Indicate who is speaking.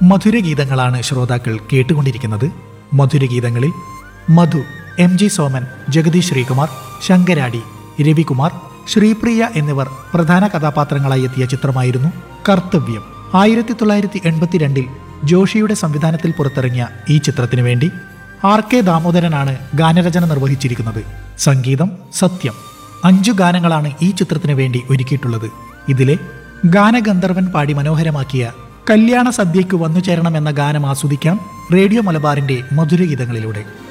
Speaker 1: മധുരഗീതങ്ങളാണ് ശ്രോതാക്കൾ കേട്ടുകൊണ്ടിരിക്കുന്നത് മധുരഗീതങ്ങളിൽ മധു എം ജി സോമൻ ജഗദീഷ് ശ്രീകുമാർ ശങ്കരാടി രവികുമാർ ശ്രീപ്രിയ എന്നിവർ പ്രധാന കഥാപാത്രങ്ങളായി എത്തിയ ചിത്രമായിരുന്നു കർത്തവ്യം ആയിരത്തി തൊള്ളായിരത്തി എൺപത്തിരണ്ടിൽ ജോഷിയുടെ സംവിധാനത്തിൽ പുറത്തിറങ്ങിയ ഈ ചിത്രത്തിനു വേണ്ടി ആർ കെ ദാമോദരനാണ് ഗാനരചന നിർവഹിച്ചിരിക്കുന്നത് സംഗീതം സത്യം അഞ്ചു ഗാനങ്ങളാണ് ഈ ചിത്രത്തിനു വേണ്ടി ഒരുക്കിയിട്ടുള്ളത് ഇതിലെ ഗാനഗന്ധർവൻ പാടി മനോഹരമാക്കിയ കല്യാണ സദ്യയ്ക്ക് വന്നു ചേരണമെന്ന ഗാനം ആസ്വദിക്കാം റേഡിയോ മലബാറിന്റെ മധുരഗീതങ്ങളിലൂടെ